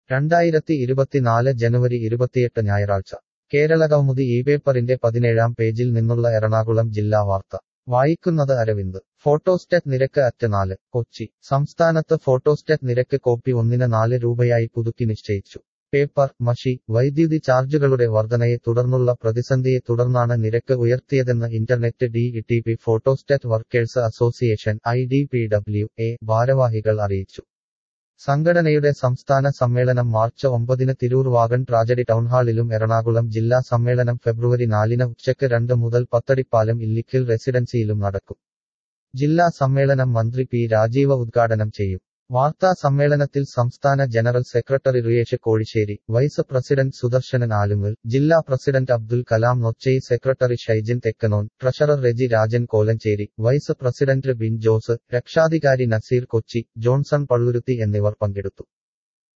രണ്ടായിരത്തി ഇരുപത്തിനാല് ജനുവരി ഇരുപത്തിയെട്ട് ഞായറാഴ്ച കേരളകൗമുദി ഈ പേപ്പറിന്റെ പതിനേഴാം പേജിൽ നിന്നുള്ള എറണാകുളം ജില്ലാ വാർത്ത വായിക്കുന്നത് അരവിന്ദ് ഫോട്ടോസ്റ്റാറ്റ് നിരക്ക് അറ്റ് നാല് കൊച്ചി സംസ്ഥാനത്ത് ഫോട്ടോസ്റ്റാറ്റ് നിരക്ക് കോപ്പി ഒന്നിന് നാല് രൂപയായി പുതുക്കി നിശ്ചയിച്ചു പേപ്പർ മഷി വൈദ്യുതി ചാർജുകളുടെ വർധനയെ തുടർന്നുള്ള പ്രതിസന്ധിയെ തുടർന്നാണ് നിരക്ക് ഉയർത്തിയതെന്ന് internet D E T P photostat workers association I D P W A ഭാരവാഹികൾ അറിയിച്ചു സംഘടനയുടെ സംസ്ഥാന സമ്മേളനം മാർച്ച് ഒമ്പതിന് തിരൂർ വാഗൺ ട്രാജഡി ടൗൺഹാളിലും എറണാകുളം ജില്ലാ സമ്മേളനം ഫെബ്രുവരി നാലിന് ഉച്ചയ്ക്ക് രണ്ട് മുതൽ പത്തടിപ്പാലം ഇല്ലിക്കൽ റെസിഡൻസിയിലും നടക്കും ജില്ലാ സമ്മേളനം മന്ത്രി പി രാജീവ ഉദ്ഘാടനം ചെയ്യും വാർത്താ സമ്മേളനത്തിൽ സംസ്ഥാന general secretary Riyesh Kozhisseri vice president Sudarsanan Alungal ജില്ലാ president Abdul Kalam Nochayi secretary Shaijin Thekkanon treasurer Reji Rajan Kolenchery vice president Bin Jose രക്ഷാധികാരി നസീർ കൊച്ചി ജോൺസൺ പള്ളുരുത്തി എന്നിവർ പങ്കെടുത്തു